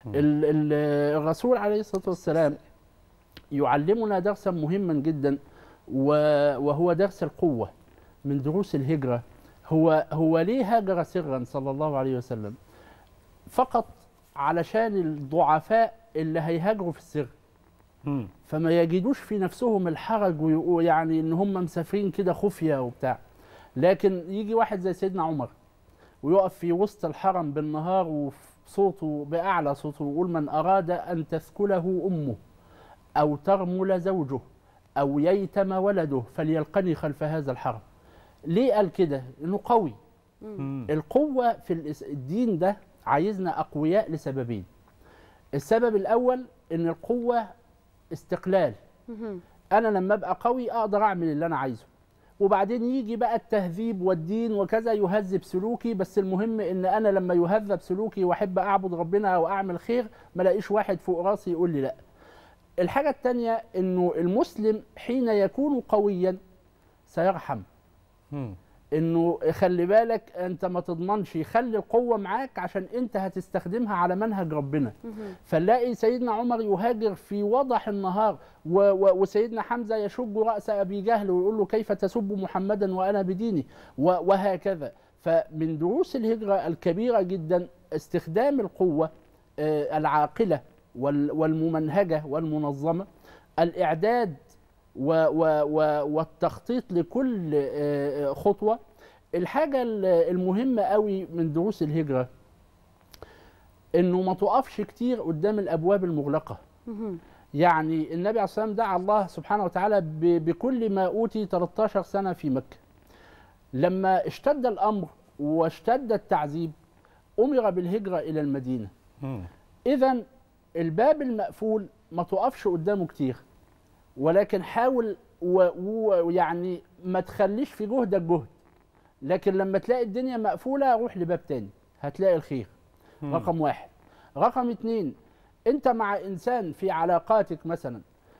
ال- ال- الرسول عليه الصلاة والسلام يعلمنا درسا مهما جدا و- وهو درس القوة من دروس الهجرة هو هو ليه هاجر سرا صلى الله عليه وسلم فقط علشان الضعفاء اللي هيهاجروا في السر مم. فما يجدوش في نفسهم الحرج ويقو- يعني ان هم مسافرين كده خفيه وبتاع لكن يجي واحد زي سيدنا عمر ويقف في وسط الحرم بالنهار وصوته باعلى صوته ويقول من اراد ان تثكله امه او ترمل زوجه او ييتم ولده فليلقني خلف هذا الحرم ليه قال كده انه قوي مم. القوة في الإس- الدين ده عايزنا أقوياء لسببين السبب الأول إن القوة استقلال مهم. أنا لما أبقى قوي أقدر أعمل اللي أنا عايزه وبعدين يجي بقى التهذيب والدين وكذا يهذب سلوكي بس المهم ان انا لما يهذب سلوكي واحب اعبد ربنا او اعمل خير ما الاقيش واحد فوق راسي يقول لي لا الحاجه الثانيه انه المسلم حين يكون قويا سيرحم مم. انه خلي بالك انت ما تضمنش خلي القوه معاك عشان انت هتستخدمها على منهج ربنا مهم. فنلاقي سيدنا عمر يهاجر في وضح النهار و و وسيدنا حمزه يشج راس ابي جهل ويقول له كيف تسب محمدا وانا بديني و وهكذا فمن دروس الهجره الكبيره جدا استخدام القوه آه، العاقله وال- والممنهجه والمنظمه الاعداد و و و والتخطيط لكل آه، خطوه الحاجه ال- المهمه قوي من دروس الهجره انه ما تقفش كتير قدام الابواب المغلقه مهم. يعني النبي عليه الصلاه والسلام دعا الله سبحانه وتعالى ب- بكل ما اوتي 13 سنه في مكه لما اشتد الامر واشتد التعذيب امر بالهجره الى المدينه مم. اذا الباب المقفول ما تقفش قدامه كتير ولكن حاول و- ويعني ما تخليش في جهدك جهد لكن لما تلاقي الدنيا مقفوله روح لباب تاني هتلاقي الخير مم. رقم واحد رقم اتنين انت مع انسان في علاقاتك مثلا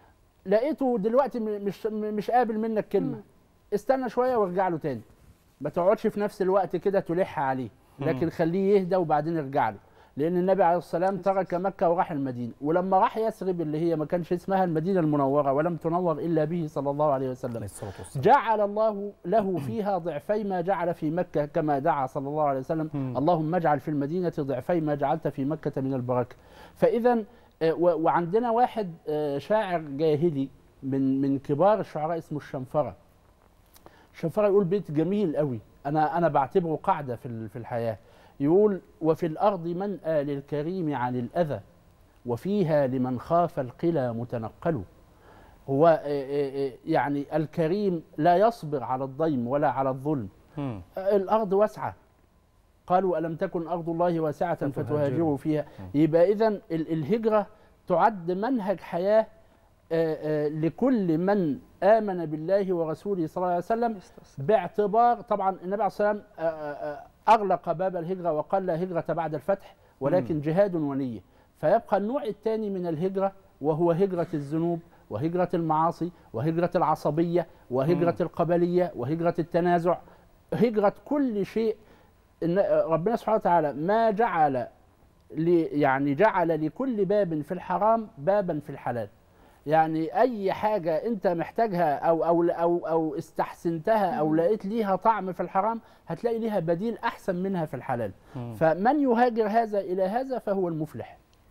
لقيته دلوقتي م- مش م- مش قابل منك كلمه مم. استنى شويه وارجع له تاني ما تقعدش في نفس الوقت كده تلح عليه لكن مم. خليه يهدى وبعدين ارجع له لان النبي عليه الصلاه والسلام ترك مكه وراح المدينه ولما راح يثرب اللي هي ما كانش اسمها المدينه المنوره ولم تنور الا به صلى الله عليه وسلم عليه الصلاه والسلام جعل الله له فيها ضعفي ما جعل في مكة كما دعا صلى الله عليه وسلم مم. اللهم اجعل في المدينة ضعفي ما جعلت في مكة من البركة فإذا آه، و- وعندنا واحد آه، شاعر جاهلي من من كبار الشعراء اسمه الشنفرة الشنفرة يقول بيت جميل قوي أنا أنا بعتبره قاعدة في ال- في الحياة يقول وفي الأرض منأى للكريم عن الأذى وفيها لمن خاف القلى متنقل هو آه، آه، آه، يعني الكريم لا يصبر على الضيم ولا على الظلم مم. آه، الأرض واسعة قالوا ألم تكن أرض الله واسعة فتهاجروا. فتهاجروا فيها مم. يبقى إذا الهجرة تعد منهج حياة آه، آه، لكل من آمن بالله ورسوله صلى الله عليه وسلم باعتبار طبعا النبي عليه الصلاة والسلام آه، آه، آه، أغلق باب الهجرة وقال لا هجرة بعد الفتح ولكن جهاد ونية فيبقى النوع الثاني من الهجرة وهو هجرة الذنوب وهجرة المعاصي وهجرة العصبية وهجرة مم. القبلية وهجرة التنازع هجرة كل شيء إن ربنا سبحانه وتعالى ما جعل ل- يعني جعل لكل باب في الحرام بابا في الحلال يعني اي حاجه انت محتاجها او او او او استحسنتها او لقيت ليها طعم في الحرام هتلاقي ليها بديل احسن منها في الحلال مم. فمن يهاجر هذا الى هذا فهو المفلح